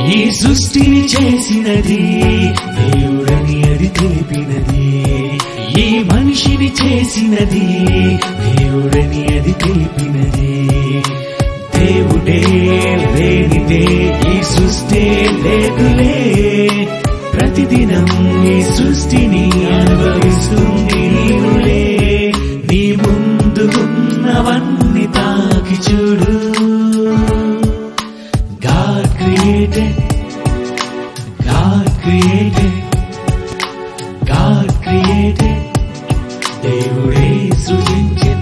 ఈ సృష్టిని చేసినది దేవుడని అది తెలిపినది ఈ మనిషిని చేసినది దేవుడని అది తెలిపినది దేవుడే లేనిదే ఈ సృష్టి లేదులే ప్రతిదినం ఈ సృష్టిని అనుభవిస్తుంది నీవులే నీ ముందు ఉన్నవన్నీ తాకి చూడు God created, God created, God created, దేవుడే సృజించన్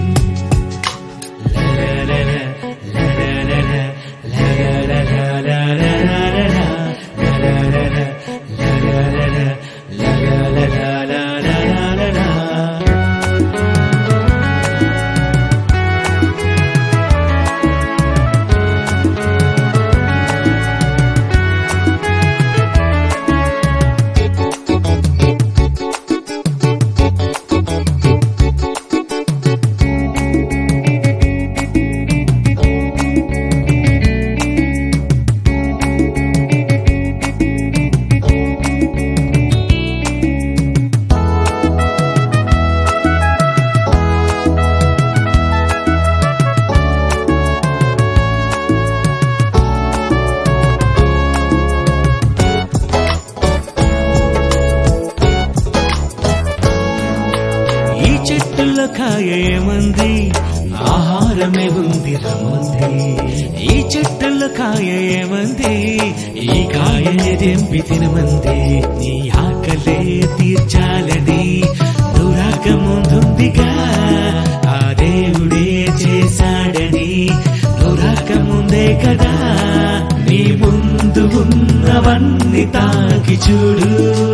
ఈ చెట్టులో కాయ ఏమంది ఆహారమే ఉంది రమ్మంది ఈ చెట్టులో కాయ ఏమంది ఈ కాయని తెంపి తినమంది నీ ఆకలే తీర్చాలని దురాక ముందుందిగా ఆ దేవుడే చేశాడని దురాక ముందే కదా నీ ముందు ఉన్నవన్నీ తాకి చూడు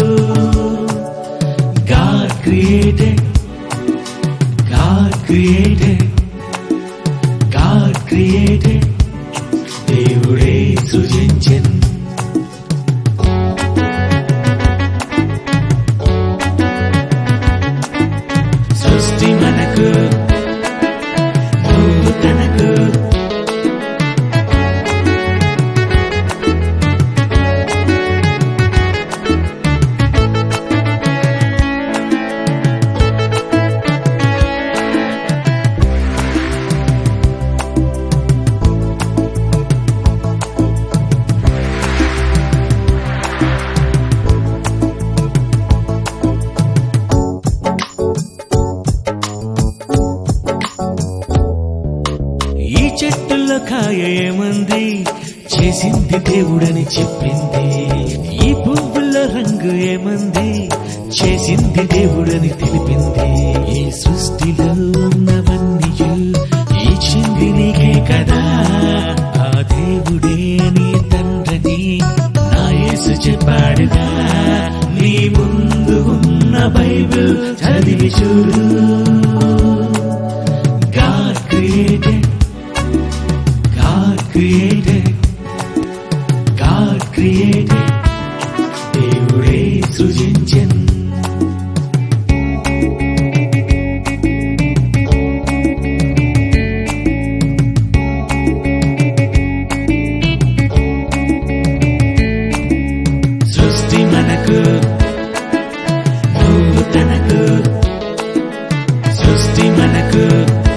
God created, God created, God created, దేవుడే సృజించన్ సృష్టి మనకు నువ్వు తనకు ఈ చెట్టులో కాయ ఏమంది చేసింది దేవుడని చెప్పింది ఈ పువ్వుల రంగు ఏమంది చేసింది దేవుడని తెలిపింది ఈ సృష్టిలో ఉన్నవన్నీ ఇచ్చింది నీకే కదా ఆ దేవుడే నీ తండ్రిని నా యేసు చెప్పాడుగా నీ ముందు ఉన్న బైబిల్ చదివి చూడు God created, God created, God created, దేవుడే సృజించన్ సృష్టి మనకు నువ్వు తనకు సృష్టి మనకు